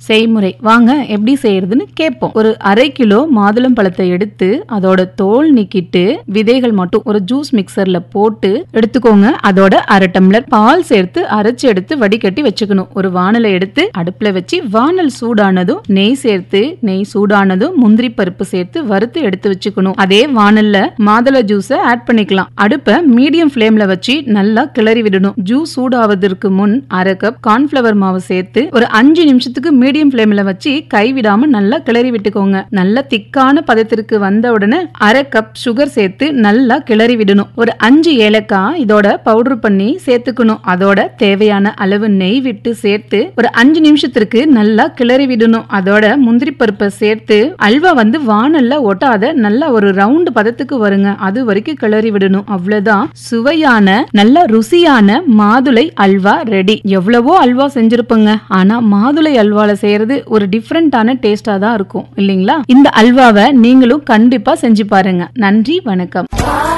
செய்முறை வாங்க எப்படி செய்யறதுன்னு கேட்போம் ஒரு அரை கிலோ மாதுளம் பழத்தை எடுத்து அதோட தோல் நீக்கிட்டு விதைகள் மட்டும் ஒரு ஜூஸ் மிக்சர்ல போட்டு எடுத்துக்கோங்க அதோட அரை டம்ளர் பால் சேர்த்து அரைச்சு எடுத்து வடிகட்டி வச்சுக்கணும் ஒரு வானலை எடுத்து அடுப்புல வச்சு வானல் சூடானதும் நெய் சேர்த்து நெய் சூடானதும் முந்திரி பருப்பு சேர்த்து வறுத்து எடுத்து வச்சுக்கணும் அதே வானல்ல மாதுளை ஜூஸ ஆட் பண்ணிக்கலாம் அடுப்ப மீடியம் ஃப்ளேம்ல வச்சு நல்லா கிளறி விடணும் ஜூஸ் சூடாவதற்கு முன் அரை கப் கார்ன்ஃபிளவர் மாவு சேர்த்து ஒரு அஞ்சு நிமிஷத்துக்கு மீடியம் ஃப்ளேம்ல வச்சு கைவிடாம நல்லா கிளறி விட்டுக்கோங்க நல்ல திக்கான பதத்திற்கு வந்த உடனே அரை கப் சுகர் சேர்த்து நல்லா கிளறி விடணும் ஒரு அஞ்சு ஏலக்காய் இதோட பவுடர் பண்ணி சேர்த்துக்கணும் அதோட தேவையான அளவு நெய் விட்டு சேர்த்து ஒரு அஞ்சு நிமிஷத்திற்கு நல்லா கிளறி விடணும் அதோட முந்திரி பருப்பை சேர்த்து அல்வா வந்து வானல்ல ஒட்டாத நல்லா ஒரு ரவுண்டு பதத்துக்கு வருங்க அது வரைக்கும் கிளறி விடணும் அவ்வளவுதான் சுவையான நல்ல ருசியான மாதுளை அல்வா ரெடி எவ்வளவோ அல்வா செஞ்சிருப்போங்க ஆனா மாதுளை அல்வால செய்யறது ஒரு டிஃப்ரெண்டான டேஸ்டா தான் இருக்கும் இல்லைங்களா இந்த அல்வாவை நீங்களும் கண்டிப்பா செஞ்சு பாருங்க நன்றி வணக்கம்